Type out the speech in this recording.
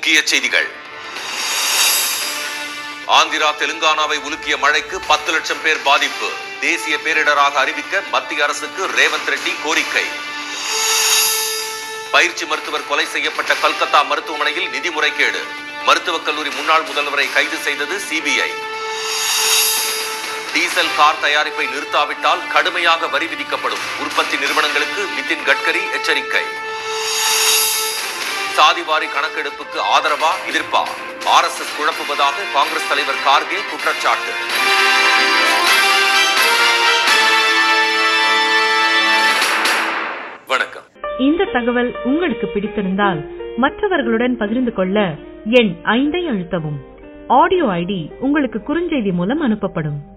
முக்கிய செய்திகள் ஆந்திரா தெலுங்கானாவை உலுக்கிய மழைக்கு பத்து லட்சம் பேர் பாதிப்பு தேசிய பேரிடராக அறிவிக்க மத்திய அரசுக்கு ரேவந்த் ரெட்டி கோரிக்கை பயிற்சி மருத்துவர் கொலை செய்யப்பட்ட கல்கத்தா மருத்துவமனையில் நிதி முறைகேடு மருத்துவக் கல்லூரி முன்னாள் முதல்வரை கைது செய்தது சிபிஐ டீசல் கார் தயாரிப்பை நிறுத்தாவிட்டால் கடுமையாக வரி விதிக்கப்படும் உற்பத்தி நிறுவனங்களுக்கு நிதின் கட்கரி எச்சரிக்கை சாதிவாரி கணக்கெடுப்புக்கு ஆதரவா எதிர்ப்பா ஆர்எஸ்எஸ் குழப்புவதாக காங்கிரஸ் தலைவர் கார்கே குற்றச்சாட்டு வணக்கம் இந்த தகவல் உங்களுக்கு பிடித்திருந்தால் மற்றவர்களுடன் பகிர்ந்து கொள்ள எண் ஐந்தை அழுத்தவும் ஆடியோ ஐடி உங்களுக்கு குறுஞ்செய்தி மூலம் அனுப்பப்படும்